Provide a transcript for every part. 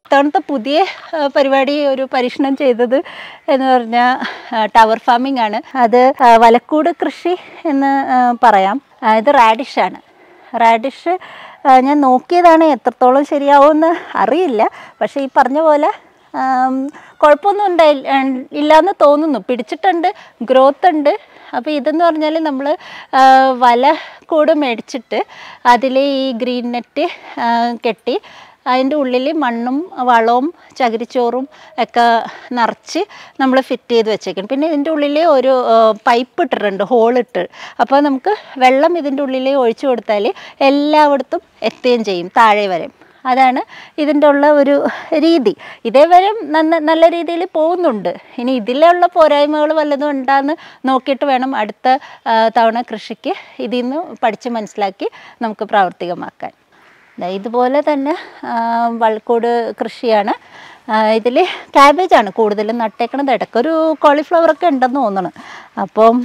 ഇത്തവണത്തെ പുതിയ ആ, പരിപാടി ഒരു പരീക്ഷണം ചെയ്തത് എന്ന് പറഞ്ഞാൽ ടവർ ഫാമിംഗ് ആണ് അത് ആ, വലക്കൂട് കൃഷി എന്ന് ആ, പറയാം ആ, ഇത് റാഡിഷാണ് റാഡിഷ് ആ, ഞാൻ നോക്കിയതാണ് എത്രത്തോളം ശരിയാവുമെന്ന് അറിയില്ല പക്ഷേ ഈ പറഞ്ഞ പോലെ ആം, കുഴപ്പമൊന്നും ഉണ്ടായില്ല ഇല്ലയെന്ന് തോന്നുന്നു പിടിച്ചിട്ടുണ്ട് ഗ്രോത്ത് ഉണ്ട് അപ്പോൾ ഇതെന്ന് പറഞ്ഞാൽ നമ്മൾ വല കൂട് മേടിച്ചിട്ട് അതിൽ ഈ ഗ്രീൻ നെറ്റ് കെട്ടി അതിൻ്റെ ഉള്ളിൽ മണ്ണും വളവും ചകിരിച്ചോറും ഒക്കെ നിറച്ച് നമ്മൾ ഫിറ്റ് ചെയ്ത് വെച്ചേക്കണം പിന്നെ ഇതിൻ്റെ ഉള്ളിൽ ഒരു പൈപ്പ് ഇട്ടിട്ടുണ്ട് ഹോളിട്ട് അപ്പോൾ നമുക്ക് വെള്ളം ഇതിൻ്റെ ഉള്ളിൽ ഒഴിച്ചു കൊടുത്താൽ എല്ലായിടത്തും എത്തുകയും ചെയ്യും താഴെ വരെ അതാണ് ഇതിൻ്റെ ഉള്ള ഒരു രീതി ഇതേവരെ നന്ന നല്ല രീതിയിൽ പോകുന്നുണ്ട് ഇനി ഇതിലുള്ള പോരായ്മകൾ വല്ലതും ഉണ്ടാന്ന് നോക്കിയിട്ട് വേണം അടുത്ത ആ, തവണ കൃഷിക്ക് ഇതിൽ നിന്ന് പഠിച്ച് മനസ്സിലാക്കി നമുക്ക് പ്രാവർത്തികമാക്കാൻ ദാ ഇതുപോലെ തന്നെ ആ, വൾക്കോട് കൃഷിയാണ് ഇതിൽ ക്യാബേജാണ് കൂടുതലും നട്ടേക്കണത് ഇടയ്ക്കൊരു കോളിഫ്ലവറൊക്കെ ഉണ്ടെന്ന് തോന്നണം അപ്പം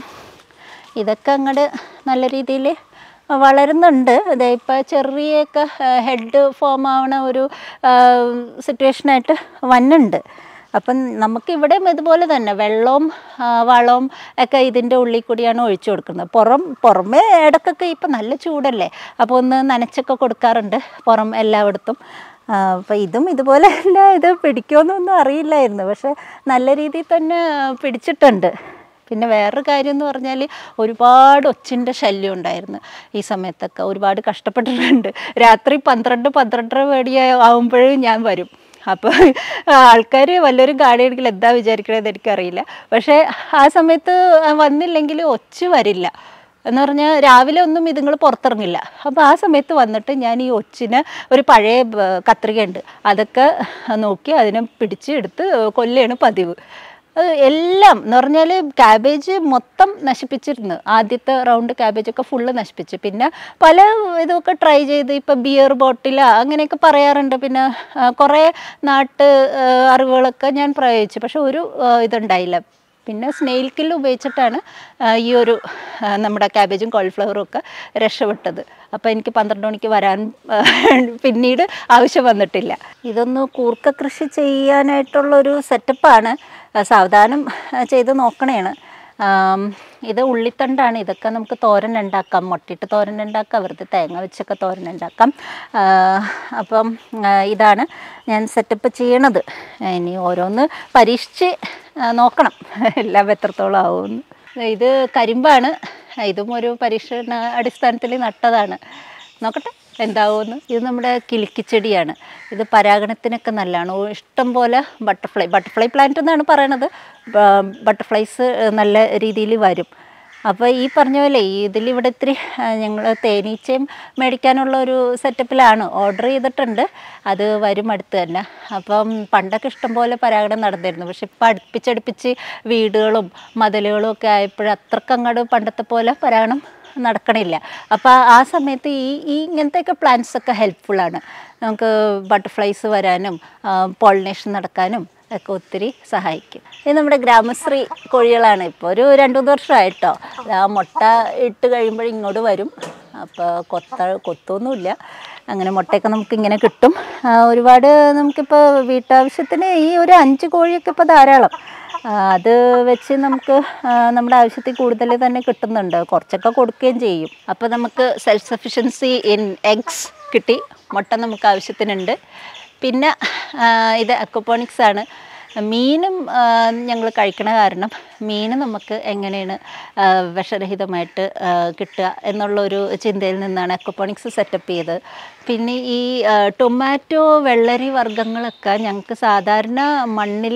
ഇതൊക്കെ അങ്ങോട്ട് നല്ല രീതിയിൽ വളരുന്നുണ്ട് അതെ ഇപ്പോൾ ചെറിയൊക്കെ ഹെഡ് ഫോം ആവണ ഒരു സിറ്റുവേഷനായിട്ട് വന്നുണ്ട് അപ്പം നമുക്കിവിടെ ഇതുപോലെ തന്നെ വെള്ളവും ആ, വളവും ഒക്കെ ഇതിൻ്റെ ഉള്ളിൽ കൂടിയാണ് ഒഴിച്ചു കൊടുക്കുന്നത് പുറം പുറമേ ഇടയ്ക്കൊക്കെ ഇപ്പം നല്ല ചൂടല്ലേ അപ്പോൾ ഒന്ന് നനച്ചൊക്കെ കൊടുക്കാറുണ്ട് പുറം എല്ലായിടത്തും അപ്പോൾ ഇതും ഇതുപോലെ തന്നെ ഇത് പിടിക്കുമെന്നൊന്നും അറിയില്ലായിരുന്നു പക്ഷെ നല്ല രീതിയിൽ തന്നെ പിടിച്ചിട്ടുണ്ട് പിന്നെ വേറൊരു കാര്യം എന്ന് പറഞ്ഞാൽ ഒരുപാട് ഒച്ചിൻ്റെ ശല്യം ഉണ്ടായിരുന്നു ഈ സമയത്തൊക്കെ ഒരുപാട് കഷ്ടപ്പെട്ടിട്ടുണ്ട് രാത്രി പന്ത്രണ്ട് പന്ത്രണ്ടര മണി ആവുമ്പോഴും ഞാൻ വരും അപ്പോൾ ആൾക്കാർ വല്ലവരും കാണുകയാണെങ്കിൽ എന്താ വിചാരിക്കണതെന്ന് എനിക്കറിയില്ല പക്ഷേ ആ സമയത്ത് വന്നില്ലെങ്കിൽ ഒച്ച വരില്ല എന്ന് പറഞ്ഞാൽ രാവിലെ ഒന്നും ഇതുങ്ങൾ പുറത്തിറങ്ങില്ല അപ്പോൾ ആ സമയത്ത് വന്നിട്ട് ഞാൻ ഈ ഒച്ചിന് ഒരു പഴയ ബ- കത്രികയുണ്ട് അതൊക്കെ നോക്കി അതിനെ പിടിച്ച് എടുത്ത് കൊല്ലുകയാണ് പതിവ് അത് എല്ലാം എന്ന് പറഞ്ഞാൽ ക്യാബേജ് മൊത്തം നശിപ്പിച്ചിരുന്നു ആദ്യത്തെ റൗണ്ട് ക്യാബേജൊക്കെ ഫുള്ള് നശിപ്പിച്ചു പിന്നെ പല ഇതൊക്കെ ട്രൈ ചെയ്ത് ഇപ്പം ബിയർ ബോട്ടില അങ്ങനെയൊക്കെ പറയാറുണ്ട് പിന്നെ ആ, കുറേ നാട്ട് ആ, അറിവുകളൊക്കെ ഞാൻ പ്രയോഗിച്ചു പക്ഷെ ഒരു ആ, ഇതുണ്ടായില്ല പിന്നെ സ്നെയിൽ കില്ല് ഉപയോഗിച്ചിട്ടാണ് ആ, ഈ ഒരു ആ, നമ്മുടെ ക്യാബേജും കോളിഫ്ലവറും ഒക്കെ രക്ഷപ്പെട്ടത് അപ്പോൾ എനിക്ക് പന്ത്രണ്ട് മണിക്ക് വരാൻ ആ, പിന്നീട് ആവശ്യം വന്നിട്ടില്ല ഇതൊന്ന് കൂർക്ക കൃഷി ചെയ്യാനായിട്ടുള്ളൊരു സെറ്റപ്പാണ് സാവധാനം ആ, ചെയ്ത് നോക്കണേണ് ആം, ഇത് ഉള്ളിത്തണ്ടാണ് ഇതൊക്കെ നമുക്ക് തോരൻ ഉണ്ടാക്കാം മുട്ടിയിട്ട് തോരൻ ഉണ്ടാക്കാം വെറുതെ തേങ്ങ വെച്ചൊക്കെ തോരൻ ഉണ്ടാക്കാം ആ, അപ്പം ആ, ഇതാണ് ഞാൻ സെറ്റപ്പ് ചെയ്യണത് ഇനി ഓരോന്ന് പരീക്ഷിച്ച് ആ, നോക്കണം എല്ലാം എത്രത്തോളം ആവുമെന്ന് ഇത് കരിമ്പാണ് ഇതും ഒരു പരീക്ഷണ അടിസ്ഥാനത്തിൽ നട്ടതാണ് നോക്കട്ടെ എന്താവുമെന്ന് ഇത് നമ്മുടെ കിളിക്കിച്ചെടിയാണ് ഇത് പരാഗണത്തിനൊക്കെ നല്ലതാണ് ഓ, ഇഷ്ടം പോലെ ബട്ടർഫ്ലൈ ബട്ടർഫ്ലൈ പ്ലാന്റ് എന്നാണ് പറയണത് ബട്ടർഫ്ലൈസ് നല്ല രീതിയിൽ വരും അപ്പോൾ ഈ പറഞ്ഞ പോലെ ഇതിൽ ഇവിടെ ഇത്തിരി ഞങ്ങൾ തേനീച്ചയും മേടിക്കാനുള്ള ഒരു സെറ്റപ്പിലാണ് ഓർഡർ ചെയ്തിട്ടുണ്ട് അത് വരും അടുത്ത് തന്നെ അപ്പം പണ്ടൊക്കെ ഇഷ്ടംപോലെ പരാഗണം നടന്നിരുന്നു പക്ഷെ ഇപ്പം അടുപ്പിച്ചടുപ്പിച്ച് വീടുകളും മതിലുകളും ഒക്കെ ആയപ്പോൾ അത്രക്ക് അങ്ങോട്ട് പണ്ടത്തെ പോലെ പരാഗണം നടക്കണില്ല അപ്പോൾ ആ സമയത്ത് ഈ ഈ ഇങ്ങനത്തെയൊക്കെ പ്ലാന്റ്സ് ഒക്കെ ഹെൽപ്ഫുള്ളാണ് നമുക്ക് ബട്ടർഫ്ലൈസ് വരാനും പോളിനേഷൻ നടക്കാനും ഒക്കെ ഒത്തിരി സഹായിക്കും ഇത് നമ്മുടെ ഗ്രാമശ്രീ കോഴികളാണ് ഇപ്പോൾ ഒരു രണ്ട് മൂന്ന് വർഷമായിട്ടോ ആ മുട്ട ഇട്ട് കഴിയുമ്പോൾ ഇങ്ങോട്ട് വരും അപ്പോൾ കൊത്ത കൊത്തൊന്നുമില്ല അങ്ങനെ മുട്ടയൊക്കെ നമുക്ക് ഇങ്ങനെ കിട്ടും ആ, ഒരുപാട് നമുക്കിപ്പോൾ വീട്ടാവശ്യത്തിന് ഈ ഒരു അഞ്ച് കോഴിയൊക്കെ ഇപ്പോൾ ധാരാളം ആ, അത് വെച്ച് നമുക്ക് ആ, നമ്മുടെ ആവശ്യത്തിൽ കൂടുതൽ തന്നെ കിട്ടുന്നുണ്ട് കുറച്ചൊക്കെ കൊടുക്കുകയും ചെയ്യും അപ്പോൾ നമുക്ക് സെൽഫ് സഫിഷ്യൻസി ഇൻ എഗ്സ് കിട്ടി മുട്ട നമുക്ക് ആവശ്യത്തിനുണ്ട് പിന്നെ ആ, ഇത് അക്വപോണിക്സ് ആണ് മീനും ഞങ്ങൾ കഴിക്കണ കാരണം മീൻ നമുക്ക് എങ്ങനെയാണ് ആ, വിഷരഹിതമായിട്ട് ആ, കിട്ടുക എന്നുള്ളൊരു ചിന്തയിൽ നിന്നാണ് അക്വപോണിക്സ് സെറ്റപ്പ് ചെയ്തത് പിന്നെ ഈ ആ, ടൊമാറ്റോ വെള്ളരി വർഗ്ഗങ്ങളൊക്കെ ഞങ്ങൾക്ക് സാധാരണ മണ്ണിൽ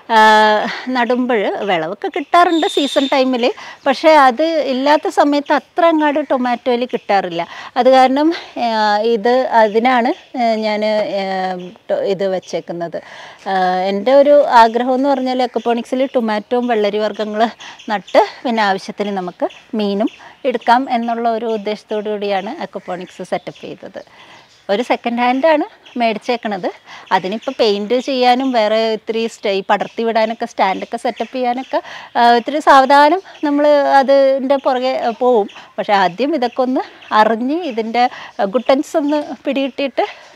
നടുമ്പോൾ വിളവൊക്കെ കിട്ടാറുണ്ട് സീസൺ ടൈമിൽ പക്ഷേ അത് ഇല്ലാത്ത സമയത്ത് അത്ര അങ്ങാട് ടൊമാറ്റോയിൽ കിട്ടാറില്ല അത് കാരണം ആ, ഇത് അതിനാണ് ഞാൻ ഇത് വെച്ചേക്കുന്നത് ആ, എൻ്റെ ഒരു ആഗ്രഹം എന്ന് പറഞ്ഞാൽ എക്കപ്പോണിക്സിൽ ടൊമാറ്റോയും വെള്ളരി വർഗ്ഗങ്ങൾ നട്ട് പിന്നെ ആവശ്യത്തിന് നമുക്ക് മീനും എടുക്കാം എന്നുള്ള ഒരു ഉദ്ദേശത്തോടു കൂടിയാണ് അക്വപോണിക്സ് സെറ്റപ്പ് ചെയ്തത് ഒരു സെക്കൻഡ് ഹാൻഡാണ് മേടിച്ചേക്കണത് അതിനിപ്പോൾ പെയിൻറ് ചെയ്യാനും വേറെ ഇത്തിരി സ്റ്റേ പടർത്തി വിടാനൊക്കെ സ്റ്റാൻഡൊക്കെ സെറ്റപ്പ് ചെയ്യാനൊക്കെ ആ, ഇത്തിരി സാവധാനം നമ്മൾ അതിൻ്റെ പുറകെ ആ, പോവും പക്ഷേ ആദ്യം ഇതൊക്കെ ഒന്ന് അറിഞ്ഞ് ഇതിൻ്റെ ഗുട്ടൻസ് ഒന്ന് പിടികിട്ടിയിട്ട്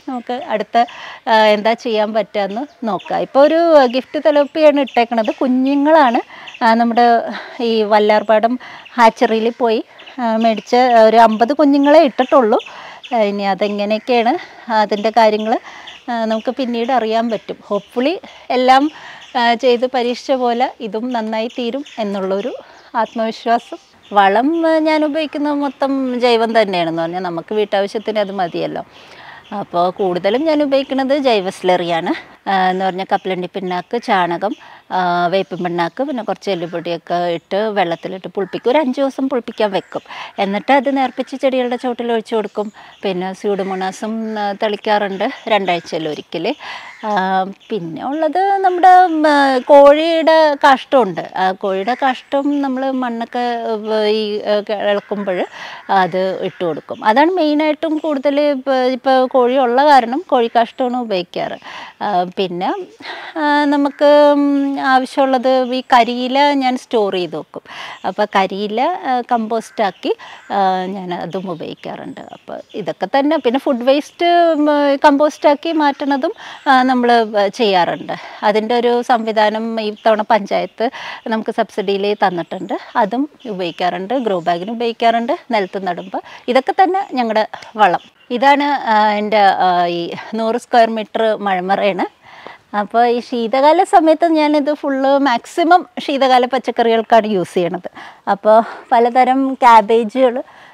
നമുക്ക് അടുത്ത ആ, എന്താ ചെയ്യാൻ പറ്റുകയെന്ന് നോക്കാം ഇപ്പോൾ ഒരു ഗിഫ്റ്റ് തെലപ്പിയാണ് ഇട്ടേക്കണത് കുഞ്ഞുങ്ങളാണ് ആ, നമ്മുടെ ഈ വല്ലാർപാടം ഹാച്ചറിയിൽ പോയി ആ, മേടിച്ച ഒരു അമ്പത് കുഞ്ഞുങ്ങളെ ഇട്ടിട്ടുള്ളൂ ആ, ഇനി അതെങ്ങനെയൊക്കെയാണ് അതിൻ്റെ കാര്യങ്ങൾ നമുക്ക് പിന്നീട് അറിയാൻ പറ്റും ഹോപ്പ്ഫുള്ളി എല്ലാം ആ, ചെയ്ത് പരീക്ഷിച്ച പോലെ ഇതും നന്നായി തീരും എന്നുള്ളൊരു ആത്മവിശ്വാസം വളം ആ, ഞാൻ ഉപയോഗിക്കുന്നത് മൊത്തം ജൈവം തന്നെയാണെന്ന് പറഞ്ഞാൽ നമുക്ക് വീട്ടാവശ്യത്തിന് അത് മതിയല്ലോ അപ്പോൾ കൂടുതലും ഞാൻ ഉപയോഗിക്കുന്നത് ജൈവ സ്ലറിയാണ് ആ, എന്ന് പറഞ്ഞാൽ കപ്പലണ്ടി പിണ്ണാക്ക് ചാണകം ആ, വേപ്പിൻ പിണ്ണാക്ക് പിന്നെ കുറച്ച് എല്ലുപൊടിയൊക്കെ ഇട്ട് വെള്ളത്തിലിട്ട് പുളിപ്പിക്കും ഒരു അഞ്ച് ദിവസം പുളിപ്പിക്കാൻ വെക്കും എന്നിട്ട് അത് നേർപ്പിച്ച് ചെടികളുടെ ചോട്ടിൽ ഒഴിച്ചു കൊടുക്കും പിന്നെ സ്യൂഡുമോണാസും ആ, തളിക്കാറുണ്ട് രണ്ടാഴ്ചയിൽ ഒരിക്കൽ ആ, പിന്നെ ഉള്ളത് നമ്മുടെ ഉം, ആ, കോഴിയുടെ കാഷ്ടമുണ്ട് ആ കോഴിയുടെ കാഷ്ടം നമ്മൾ മണ്ണൊക്കെ ഉവ്വ് ഈ ഇളക്കുമ്പോൾ അത് ഇട്ട് കൊടുക്കും അതാണ് മെയിനായിട്ടും കൂടുതൽ ഇപ്പോൾ ഇപ്പോൾ കോഴി ഉള്ള കാരണം കോഴിക്കാഷ്ടമാണ് ഉപയോഗിക്കാറ് ആ, പിന്നെ ആ, നമുക്ക് ഉം, ആവശ്യമുള്ളത് ഈ കരിയില ഞാൻ സ്റ്റോർ ചെയ്ത് വെക്കും അപ്പോൾ കരിയില കമ്പോസ്റ്റാക്കി ഞാൻ അതും ഉപയോഗിക്കാറുണ്ട് അപ്പോൾ ഇതൊക്കെ തന്നെ പിന്നെ ഫുഡ് വേസ്റ്റ് കമ്പോസ്റ്റാക്കി മാറ്റണതും നമ്മൾ ചെയ്യാറുണ്ട് അതിൻ്റെ ഒരു സംവിധാനം ഈ തവണ പഞ്ചായത്ത് നമുക്ക് സബ്സിഡിയിൽ തന്നിട്ടുണ്ട് അതും ഉപയോഗിക്കാറുണ്ട് ഗ്രോ ബാഗിന് ഉപയോഗിക്കാറുണ്ട് നിലത്ത് നടുമ്പോൾ ഇതൊക്കെ തന്നെ ഞങ്ങളുടെ വളം ഇതാണ് ആ, എൻ്റെ ആ, ഈ നൂറ് സ്ക്വയർ മീറ്റർ മഴമറയാണ് അപ്പോൾ ഈ ശീതകാല സമയത്ത് ഞാനിത് ഫുള്ള് മാക്സിമം ശീതകാല പച്ചക്കറികൾക്കാണ് യൂസ് ചെയ്യണത് അപ്പോൾ പലതരം ക്യാബേജുകൾ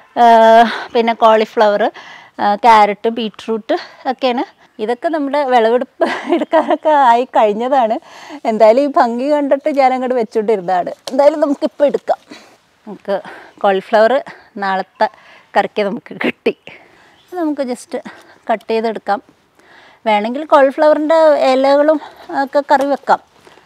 പിന്നെ കോളിഫ്ലവർ ക്യാരറ്റ് ബീട്രൂട്ട് ഒക്കെയാണ് ഇതൊക്കെ നമ്മുടെ വിളവെടുപ്പ് എടുക്കാനൊക്കെ ആയി കഴിഞ്ഞതാണ് എന്തായാലും ഈ ഭംഗി കണ്ടിട്ട് ഞാൻ അങ്ങോട്ട് വെച്ചുകൊണ്ടിരുന്നതാണ് എന്തായാലും നമുക്കിപ്പോൾ എടുക്കാം നമുക്ക് കോളിഫ്ലവർ നാളത്തെ കറിക്ക് നമുക്ക് കിട്ടി ഇത് നമുക്ക് ജസ്റ്റ് കട്ട് ചെയ്തെടുക്കാം വേണമെങ്കിൽ കോളിഫ്ലവറിൻ്റെ ഇലകളും ഒക്കെ കറി വെക്കാം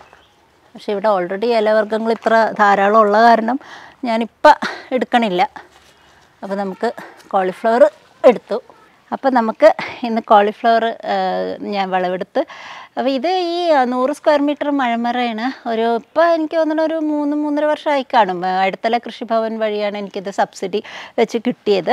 പക്ഷേ ഇവിടെ ഓൾറെഡി ഇലവർഗ്ഗങ്ങൾ ഇത്ര ധാരാളം ഉള്ള കാരണം ഞാനിപ്പോൾ എടുക്കണില്ല അപ്പോൾ നമുക്ക് കോളിഫ്ലവർ എടുത്തു അപ്പോൾ നമുക്ക് ഇന്ന് കോളിഫ്ലവർ ഞാൻ വിളവെടുത്ത് അപ്പോൾ ഇത് ഈ നൂറ് സ്ക്വയർ മീറ്റർ മഴമറയാണ് ഒരു ഇപ്പോൾ എനിക്ക് തോന്നുന്നു ഒരു മൂന്ന് മൂന്നര വർഷമായി കാണും അടുത്തല കൃഷിഭവൻ വഴിയാണ് എനിക്കിത് സബ്സിഡി വെച്ച് കിട്ടിയത്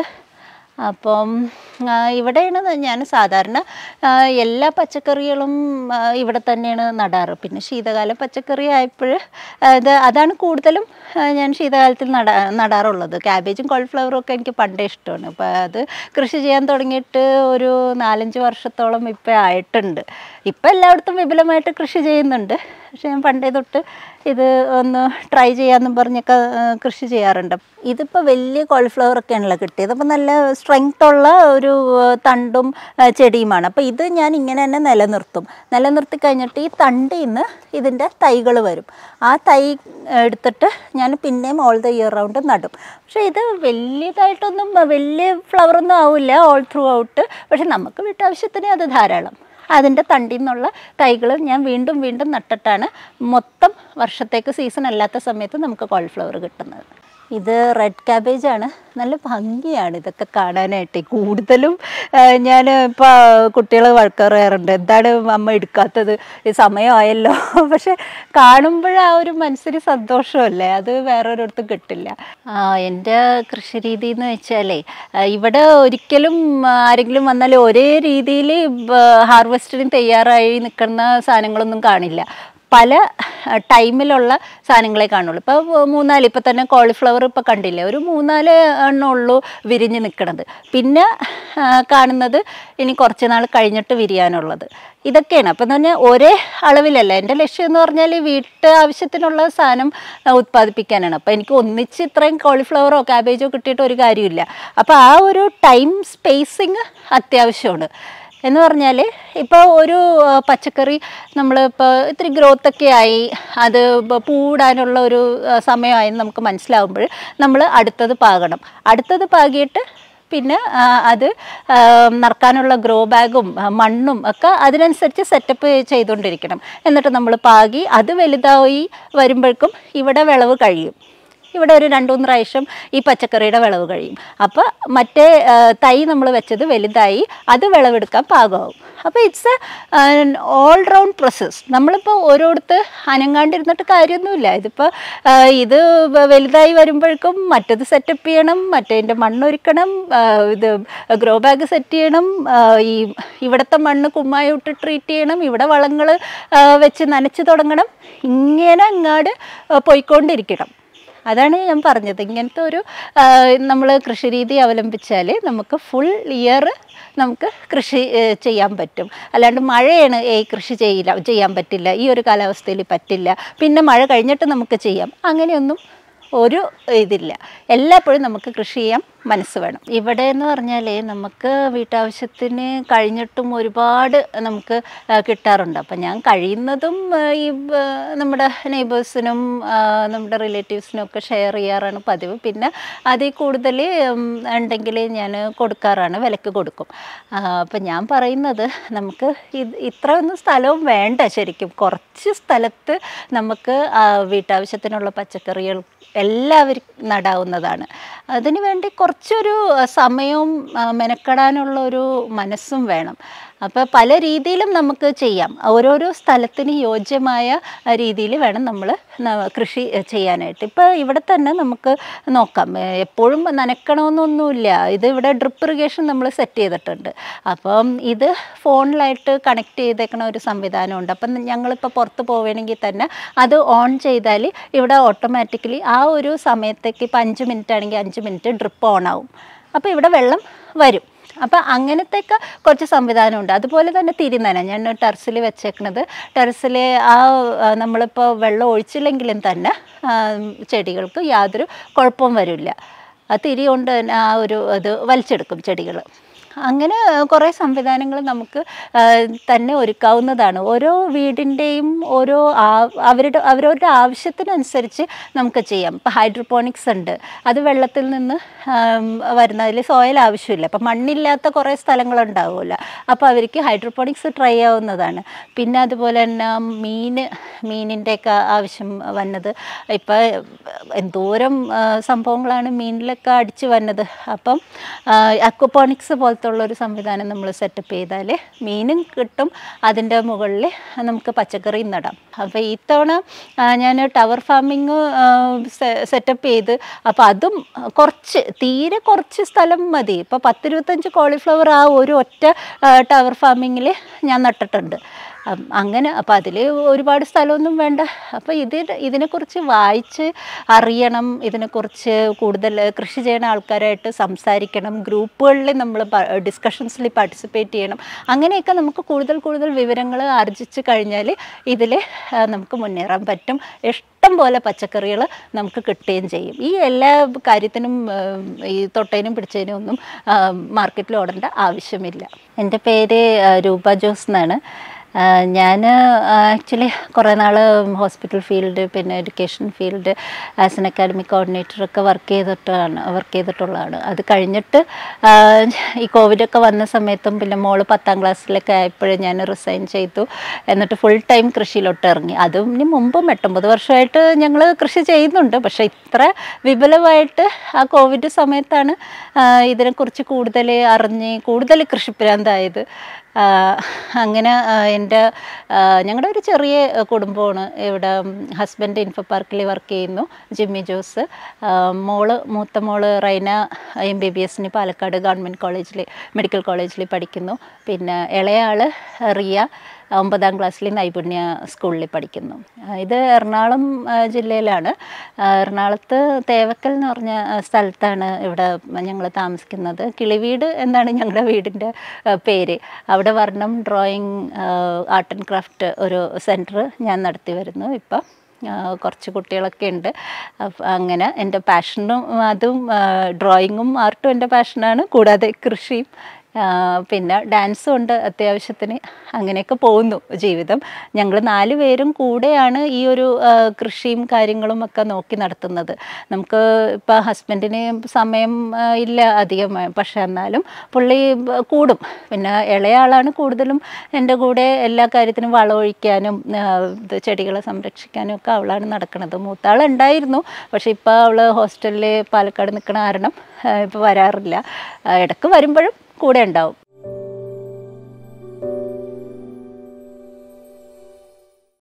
അപ്പം ആ, ഇവിടെയാണ് ഞാൻ സാധാരണ ആ, എല്ലാ പച്ചക്കറികളും ആ, ഇവിടെ തന്നെയാണ് നടാറ് പിന്നെ ശീതകാല പച്ചക്കറി ആയപ്പോൾ ഇത് അതാണ് കൂടുതലും ആ, ഞാൻ ശീതകാലത്തിൽ നടാ നടാറുള്ളത് ക്യാബേജും കോളിഫ്ലവറും ഒക്കെ എനിക്ക് പണ്ടേ ഇഷ്ടമാണ് അപ്പോൾ അത് കൃഷി ചെയ്യാൻ തുടങ്ങിയിട്ട് ഒരു നാലഞ്ച് വർഷത്തോളം ഇപ്പോൾ ആയിട്ടുണ്ട് ഇപ്പം എല്ലായിടത്തും വിപുലമായിട്ട് കൃഷി ചെയ്യുന്നുണ്ട് പക്ഷെ ഞാൻ പണ്ടേ തൊട്ട് ഇത് ഒന്ന് ട്രൈ ചെയ്യാമെന്നും പറഞ്ഞൊക്കെ ആ, കൃഷി ചെയ്യാറുണ്ട് ഇതിപ്പോൾ വലിയ കോളിഫ്ലവർ ഒക്കെയാണല്ലോ കിട്ടിയത് അപ്പോൾ നല്ല സ്ട്രെങ്ത് ഉള്ള ഒരു ആ, തണ്ടും ആ, ചെടിയുമാണ് അപ്പോൾ ഇത് ഞാൻ ഇങ്ങനെ തന്നെ നിലനിർത്തും നിലനിർത്തി കഴിഞ്ഞിട്ട് ഈ തണ്ടിൽ നിന്ന് ഇതിൻ്റെ തൈകൾ വരും ആ തൈ എടുത്തിട്ട് ഞാൻ പിന്നെയും ഓൾ ദ ഇയർ റൗണ്ട് നടും പക്ഷേ ഇത് വലിയതായിട്ടൊന്നും വലിയ ഫ്ലവറൊന്നും ആവില്ല ഓൾ ത്രൂ ഔട്ട് പക്ഷെ നമുക്ക് വീട്ടാവശ്യത്തിന് അത് ധാരാളം അതിൻ്റെ തണ്ടിൽ നിന്നുള്ള തൈകൾ ഞാൻ വീണ്ടും വീണ്ടും നട്ടിട്ടാണ് മൊത്തം വർഷത്തേക്ക് സീസൺ അല്ലാത്ത സമയത്ത് നമുക്ക് കോളിഫ്ലവർ കിട്ടുന്നത് ഇത് റെഡ് ക്യാബേജ് ആണ് നല്ല ഭംഗിയാണ് ഇതൊക്കെ കാണാനായിട്ട് കൂടുതലും ഞാൻ ഇപ്പോൾ കുട്ടികൾ വഴക്കറിയാറുണ്ട് എന്താണ് അമ്മ എടുക്കാത്തത് ഈ സമയമായല്ലോ പക്ഷെ കാണുമ്പോൾ ആ ഒരു മനസ്സിന് സന്തോഷമല്ലേ അത് വേറൊരിടത്തും കിട്ടില്ല ആ, എൻ്റെ കൃഷി രീതി എന്ന് വെച്ചാലേ ആ, ഇവിടെ ഒരിക്കലും ആരെങ്കിലും വന്നാൽ ഒരേ രീതിയിൽ ഹാർവെസ്റ്റിന് തയ്യാറായി നിൽക്കുന്ന സാധനങ്ങളൊന്നും കാണില്ല പല അഹ്, ടൈമിലുള്ള സാധനങ്ങളെ കാണുള്ളൂ ഇപ്പോൾ മൂന്നാല് ഇപ്പം തന്നെ കോളിഫ്ലവർ ഇപ്പോൾ കണ്ടില്ലേ ഒരു മൂന്നാല് എണ്ണം ഉള്ളൂ വിരിഞ്ഞ് നിൽക്കണത് പിന്നെ ആ, കാണുന്നത് ഇനി കുറച്ച് നാൾ കഴിഞ്ഞിട്ട് വിരിയാനുള്ളത് ഇതൊക്കെയാണ് അപ്പം എന്ന് പറഞ്ഞാൽ ഒരേ അളവിലല്ല എൻ്റെ ലക്ഷ്യം എന്ന് പറഞ്ഞാൽ വീട്ട് ആവശ്യത്തിനുള്ള സാധനം ആ, ഉത്പാദിപ്പിക്കാനാണ് അപ്പോൾ എനിക്ക് ഒന്നിച്ച് ഇത്രയും കോളിഫ്ലവറോ ക്യാബേജോ കിട്ടിയിട്ട് ഒരു കാര്യമില്ല അപ്പോൾ ആ ഒരു ടൈം സ്പേസിങ് അത്യാവശ്യമാണ് എന്ന് പറഞ്ഞാൽ ഇപ്പോൾ ഒരു ആ, പച്ചക്കറി നമ്മൾ ഇപ്പോൾ ഇത്തിരി ഗ്രോത്ത് ഒക്കെ ആയി അത് ഇപ്പോൾ പൂടാനുള്ള ഒരു ആ, സമയമായി എന്ന് നമുക്ക് മനസ്സിലാവുമ്പോൾ നമ്മൾ അടുത്തത് പാകണം അടുത്തത് പാകിയിട്ട് പിന്നെ ആ, അത് ആ, നറക്കാനുള്ള ഗ്രോ ബാഗും ആ, മണ്ണും ഒക്കെ അതിനനുസരിച്ച് സെറ്റപ്പ് ചെയ്തുകൊണ്ടിരിക്കണം എന്നിട്ട് നമ്മൾ പാകി അത് വലുതായി വരുമ്പോഴേക്കും ഇവിടെ വിളവ് കഴിയും ഇവിടെ ഒരു രണ്ട് മൂന്ന് പ്രാവശ്യം ഈ പച്ചക്കറിയുടെ വിളവ് കഴിയും അപ്പോൾ മറ്റേ ആ, തൈ നമ്മൾ വെച്ചത് വലുതായി അത് വിളവെടുക്കാൻ പാകമാവും അപ്പോൾ it's a all round process നമ്മളിപ്പോൾ ഓരോരുത്ത് അനങ്ങാണ്ടിരുന്നിട്ട് കാര്യമൊന്നുമില്ല ഇതിപ്പോൾ ഇത് വ- വലുതായി വരുമ്പോഴേക്കും മറ്റത് സെറ്റപ്പ് ചെയ്യണം മറ്റേതിൻ്റെ മണ്ണൊരുക്കണം ആ, ഇത് ഗ്രോ ബാഗ് സെറ്റ് ചെയ്യണം ആ, ഈ ഇവിടുത്തെ മണ്ണ് കുമ്മായിട്ട് ട്രീറ്റ് ചെയ്യണം ഇവിടെ വളങ്ങൾ വെച്ച് നനച്ച് തുടങ്ങണം ഇങ്ങനെ അങ്ങാട് ആ, പോയിക്കൊണ്ടിരിക്കണം അതാണ് ഞാൻ പറഞ്ഞത് ഇങ്ങനത്തെ ഒരു നമ്മൾ കൃഷിരീതി അവലംബിച്ചാൽ നമുക്ക് ഫുൾ ഇയർ നമുക്ക് കൃഷി ഏഹ്, ചെയ്യാൻ പറ്റും അല്ലാണ്ട് മഴയാണ് ഏയ് കൃഷി ചെയ്യില്ല ചെയ്യാൻ പറ്റില്ല ഈ ഒരു കാലാവസ്ഥയിൽ പറ്റില്ല പിന്നെ മഴ കഴിഞ്ഞിട്ട് നമുക്ക് ചെയ്യാം അങ്ങനെയൊന്നും ഒരു ഇതില്ല എല്ലായ്പ്പോഴും നമുക്ക് കൃഷി ചെയ്യാൻ മനസ്സ് വേണം ഇവിടെ എന്ന് പറഞ്ഞാൽ നമുക്ക് വീട്ടാവശ്യത്തിന് കഴിഞ്ഞിട്ടും ഒരുപാട് നമുക്ക് ആ, കിട്ടാറുണ്ട് അപ്പം ഞാൻ കഴിയുന്നതും ആ, ഈ ആ, നമ്മുടെ നെയ്ബേഴ്സിനും നമ്മുടെ റിലേറ്റീവ്സിനും ഒക്കെ ഷെയർ ചെയ്യാറാണ് പതിവ് പിന്നെ അതിൽ കൂടുതൽ ഉണ്ടെങ്കിൽ ഞാൻ കൊടുക്കാറാണ് വിലക്ക് കൊടുക്കും അപ്പം ഞാൻ പറയുന്നത് നമുക്ക് ഇത് ഇത്രയൊന്നും സ്ഥലവും വേണ്ട ശരിക്കും കുറച്ച് സ്ഥലത്ത് നമുക്ക് ആ, വീട്ടാവശ്യത്തിനുള്ള പച്ചക്കറികൾ എല്ലാവരും നടാവുന്നതാണ് അതിനു വേണ്ടി കുറച്ചൊരു സമയവും ആ, മെനക്കെടാനുള്ള ഒരു മനസ്സും വേണം അപ്പോൾ പല രീതിയിലും നമുക്ക് ചെയ്യാം ഓരോരോ സ്ഥലത്തിന് യോജ്യമായ രീതിയിൽ വേണം നമ്മൾ കൃഷി ചെയ്യാനായിട്ട് ഇപ്പോൾ ഇവിടെ തന്നെ നമുക്ക് നോക്കാം ഏ, എപ്പോഴും നനയ്ക്കണമെന്നൊന്നുമില്ല ഇത് ഇവിടെ ഡ്രിപ്പ് ഇറിഗേഷൻ നമ്മൾ സെറ്റ് ചെയ്തിട്ടുണ്ട് അപ്പം ഇത് ഫോണിലായിട്ട് കണക്ട് ചെയ്തേക്കണ ഒരു സംവിധാനമുണ്ട് അപ്പം ഞങ്ങളിപ്പോൾ പുറത്ത് പോവുകയാണെങ്കിൽ തന്നെ അത് ഓൺ ചെയ്താൽ ഇവിടെ ഓട്ടോമാറ്റിക്കലി ആ ഒരു സമയത്തേക്ക് ഇപ്പം അഞ്ച് മിനിറ്റ് ആണെങ്കിൽ അഞ്ച് മിനിറ്റ് ഡ്രിപ്പ് ഓൺ ആവും അപ്പോൾ ഇവിടെ വെള്ളം വരും അപ്പോൾ അങ്ങനത്തെയൊക്കെ കുറച്ച് സംവിധാനമുണ്ട് അതുപോലെ തന്നെ തിരിനന ഞാൻ ടെറസിൽ വെച്ചേക്കണത് ടെറസിൽ ആ ആ, നമ്മളിപ്പോൾ വെള്ളം ഒഴിച്ചില്ലെങ്കിലും തന്നെ ആ, ചെടികൾക്ക് യാതൊരു കുഴപ്പവും വരില്ല ആ തിരി കൊണ്ട് തന്നെ ആ ഒരു ഇത് വലിച്ചെടുക്കും ചെടികൾ അങ്ങനെ കുറേ സംവിധാനങ്ങൾ നമുക്ക് ആ, തന്നെ ഒരുക്കാവുന്നതാണ് ഓരോ വീടിൻ്റെയും ഓരോ ആ- അവരുടെ അവരവരുടെ ആവശ്യത്തിനനുസരിച്ച് നമുക്ക് ചെയ്യാം ഇപ്പോൾ ഹൈഡ്രോപോണിക്സ് ഉണ്ട് അത് വെള്ളത്തിൽ നിന്ന് ആം, വരുന്ന അതിൽ സോയിൽ ആവശ്യമില്ല അപ്പം മണ്ണില്ലാത്ത കുറേ സ്ഥലങ്ങളുണ്ടാവുമല്ലോ അപ്പോൾ അവർക്ക് ഹൈഡ്രോപോണിക്സ് ട്രൈ ആവുന്നതാണ് പിന്നെ അതുപോലെ തന്നെ മീൻ മീനിൻ്റെയൊക്കെ ആവശ്യം വന്നത് ഇപ്പം എന്തോരം ആ, സംഭവങ്ങളാണ് മീനിലൊക്കെ അടിച്ച് വന്നത് അപ്പം അക്വപോണിക്സ് പോലത്തെ ഉള്ള ഒരു സംവിധാനം നമ്മൾ സെറ്റപ്പ് ചെയ്താൽ മീനും കിട്ടും അതിൻ്റെ മുകളിൽ നമുക്ക് പച്ചക്കറിയും നടാം അപ്പോൾ ഇത്തവണ ഞാൻ ടവർ ഫാമിങ് സെറ്റപ്പ് ചെയ്ത് അപ്പോൾ അതും കുറച്ച് തീരെ കുറച്ച് സ്ഥലം മതി ഇപ്പോൾ പത്തിരുപത്തഞ്ച് കോളിഫ്ലവർ ആ ഒരു ഒറ്റ ടവർ ഫാമിങ്ങിൽ ഞാൻ നട്ടിട്ടുണ്ട് അം, അങ്ങനെ അപ്പോൾ അതിൽ ഒരുപാട് സ്ഥലമൊന്നും വേണ്ട അപ്പോൾ ഇത് ഇതിനെക്കുറിച്ച് വായിച്ച് അറിയണം ഇതിനെക്കുറിച്ച് കൂടുതൽ കൃഷി ചെയ്യുന്ന ആൾക്കാരായിട്ട് സംസാരിക്കണം ഗ്രൂപ്പുകളിൽ നമ്മൾ ഡിസ്കഷൻസിൽ പാർട്ടിസിപ്പേറ്റ് ചെയ്യണം അങ്ങനെയൊക്കെ നമുക്ക് കൂടുതൽ കൂടുതൽ വിവരങ്ങൾ ആർജിച്ച് കഴിഞ്ഞാൽ ഇതിൽ നമുക്ക് മുന്നേറാൻ പറ്റും ഇഷ്ടം പോലെ പച്ചക്കറികൾ നമുക്ക് കിട്ടുകയും ചെയ്യും ഈ എല്ലാ കാര്യത്തിനും ആ, ഈ തൊട്ടതിനും പിടിച്ചതിനും ഒന്നും മാർക്കറ്റിൽ ഓടേണ്ട ആവശ്യമില്ല എൻ്റെ പേര് ആ, രൂപ ജോസ് എന്നാണ് ഞാൻ ആക്ച്വലി കുറേ നാൾ ഹോസ്പിറ്റൽ ഫീൽഡ് പിന്നെ education field as an academic കോർഡിനേറ്ററൊക്കെ വർക്ക് ചെയ്തിട്ടാണ് വർക്ക് ചെയ്തിട്ടുള്ളതാണ് അത് കഴിഞ്ഞിട്ട് ആ, ഈ കോവിഡൊക്കെ വന്ന സമയത്തും പിന്നെ മോള് പത്താം ക്ലാസ്സിലൊക്കെ ആയപ്പോഴും ഞാൻ റിസൈൻ ചെയ്തു എന്നിട്ട് ഫുൾ ടൈം കൃഷിയിലോട്ട് ഇറങ്ങി അതും ഇനി മുമ്പും എട്ടൊമ്പത് വർഷമായിട്ട് ഞങ്ങൾ കൃഷി ചെയ്യുന്നുണ്ട് പക്ഷേ ഇത്ര വിപുലമായിട്ട് ആ കോവിഡ് സമയത്താണ് ആ, ഇതിനെക്കുറിച്ച് കൂടുതൽ അറിഞ്ഞ് കൂടുതൽ കൃഷിപ്രാന്തായത് ആ, അങ്ങനെ ആ, എൻ്റെ ഞങ്ങളുടെ ഒരു ചെറിയ കുടുംബമാണ് ഇവിടെ ഹസ്ബൻഡ് ഇൻഫോ പാർക്കിൽ വർക്ക് ചെയ്യുന്നു ജിമ്മി ജോസ് ആ, മോള് മൂത്ത മോള് റൈന എം ബി ബി എസിന് പാലക്കാട് ഗവൺമെൻറ് കോളേജിൽ മെഡിക്കൽ കോളേജിൽ പഠിക്കുന്നു പിന്നെ ഇളയ ആള് റിയ ഒമ്പതാം ക്ലാസ്സിൽ നൈപുണ്യ സ്കൂളിൽ പഠിക്കുന്നു ആ, ഇത് എറണാകുളം ആ, ജില്ലയിലാണ് ആ, എറണാകുളത്ത് തേവക്കൽ എന്ന് പറഞ്ഞ ആ, സ്ഥലത്താണ് ഇവിടെ ഞങ്ങൾ താമസിക്കുന്നത് കിളിവീട് എന്നാണ് ഞങ്ങളുടെ വീടിൻ്റെ ആ, പേര് അവിടെ Varnam drawing art and craft ഒരു സെൻറ്റർ ഞാൻ നടത്തി വരുന്നു ഇപ്പം ആ, കുറച്ച് കുട്ടികളൊക്കെ ഉണ്ട് അപ്പം അങ്ങനെ എൻ്റെ പാഷനും അതും ഡ്രോയിങ്ങും ആർട്ടും എൻ്റെ പാഷനാണ് കൂടാതെ കൃഷിയും ആ, പിന്നെ ഡാൻസും ഉണ്ട് അത്യാവശ്യത്തിന് അങ്ങനെയൊക്കെ പോകുന്നു ജീവിതം ഞങ്ങൾ നാല് പേരും കൂടെയാണ് ഈ ഒരു ആ, കൃഷിയും കാര്യങ്ങളും ഒക്കെ നോക്കി നടത്തുന്നത് നമുക്ക് ഇപ്പോൾ ഹസ്ബൻഡിന് സമയം ആ, ഇല്ല അധികം പക്ഷെ എന്നാലും പുള്ളി ബ- കൂടും പിന്നെ ഇളയാളാണ് കൂടുതലും എൻ്റെ കൂടെ എല്ലാ കാര്യത്തിനും വളമൊഴിക്കാനും ആ, ഇത് ചെടികളെ സംരക്ഷിക്കാനും ഒക്കെ അവളാണ് നടക്കുന്നത് മൂത്താളുണ്ടായിരുന്നു പക്ഷെ ഇപ്പോൾ അവൾ ഹോസ്റ്റലിൽ പാലക്കാട് നിൽക്കണ കാരണം ഇപ്പോൾ വരാറില്ല ആ, ഇടയ്ക്ക് വരുമ്പോഴും കൂടെ ഉണ്ടാവും